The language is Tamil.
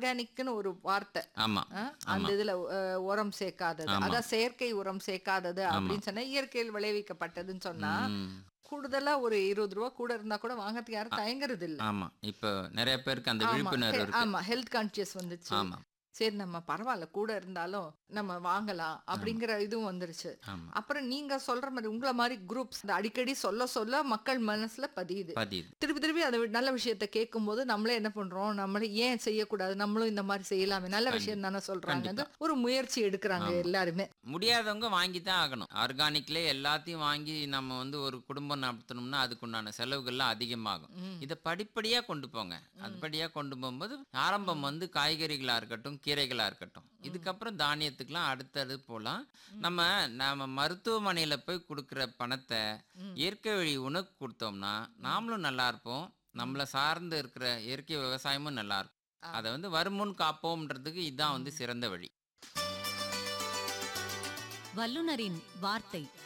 ஆர்கானிக்னு ஒரு வார்த்தை ஆமா ஆ, அந்த இதுல அஹ், உரம் சேர்க்காதது அதான் செயற்கை உரம் சேர்க்காதது அப்படின்னு சொன்னா இயற்கையில் விளைவிக்கப்பட்டதுன்னு சொன்னா ம். கூடுதலா ஒரு இருபது ரூபா கூட இருந்தா கூட வாங்கறதுக்கு யாரும் தயங்குறது இல்ல ஆமா இப்போ நிறைய பேருக்கு அந்த ஆமா, விழிப்புணர்வு ஹெ- இருக்கு ஆமா ஹெல்த் கான்சியஸ் வந்துச்சு ஆமா சரி நம்ம பரவாயில்ல கூட இருந்தாலும் நம்ம வாங்கலாம் அப்படிங்கிற இதுவும் வந்துருச்சு ஆமா அப்புறம் நீங்க சொல்ற மாதிரி உங்களை மாதிரி குரூப்ஸ் அடிக்கடி சொல்ல சொல்ல மக்கள் மனசுல பதியுது பதியுது திருப்பி திருப்பி அந்த நல்ல விஷயத்த கேட்கும்போது நம்மளே என்ன பண்றோம் நம்மளே ஏன் செய்யக்கூடாது நம்மளும் இந்த மாதிரி செய்யலாமே நல்ல விஷயம் தானே சொல்றாங்க ஒரு முயற்சி எடுக்கிறாங்க எல்லாருமே முடியாதவங்க வாங்கி தான் ஆகணும் ஆர்கானிக்லேயே எல்லாத்தையும் வாங்கி நம்ம வந்து ஒரு குடும்பம் நடத்தணும்னா அதுக்குண்டான செலவுகள்லாம் அதிகமாகும் இதை படிப்படியாக கொண்டு போங்க அதுபடியாக கொண்டு போகும்போது ஆரம்பம் வந்து காய்கறிகளாக இருக்கட்டும் கீரைகளாக இருக்கட்டும் இதுக்கப்புறம் தானியத்துக்கெலாம் அடுத்தது போகலாம் நம்ம நம்ம மருத்துவமனையில் போய் கொடுக்குற பணத்தை இயற்கை வழி உணவு கொடுத்தோம்னா நாமளும் நல்லா இருப்போம் நம்மளை சார்ந்து இருக்கிற இயற்கை விவசாயமும் நல்லா இருக்கும் அதை வந்து வருமுன் காப்போம்ன்றதுக்கு இதுதான் வந்து சிறந்த வழி வல்லுனரின் வார்த்தை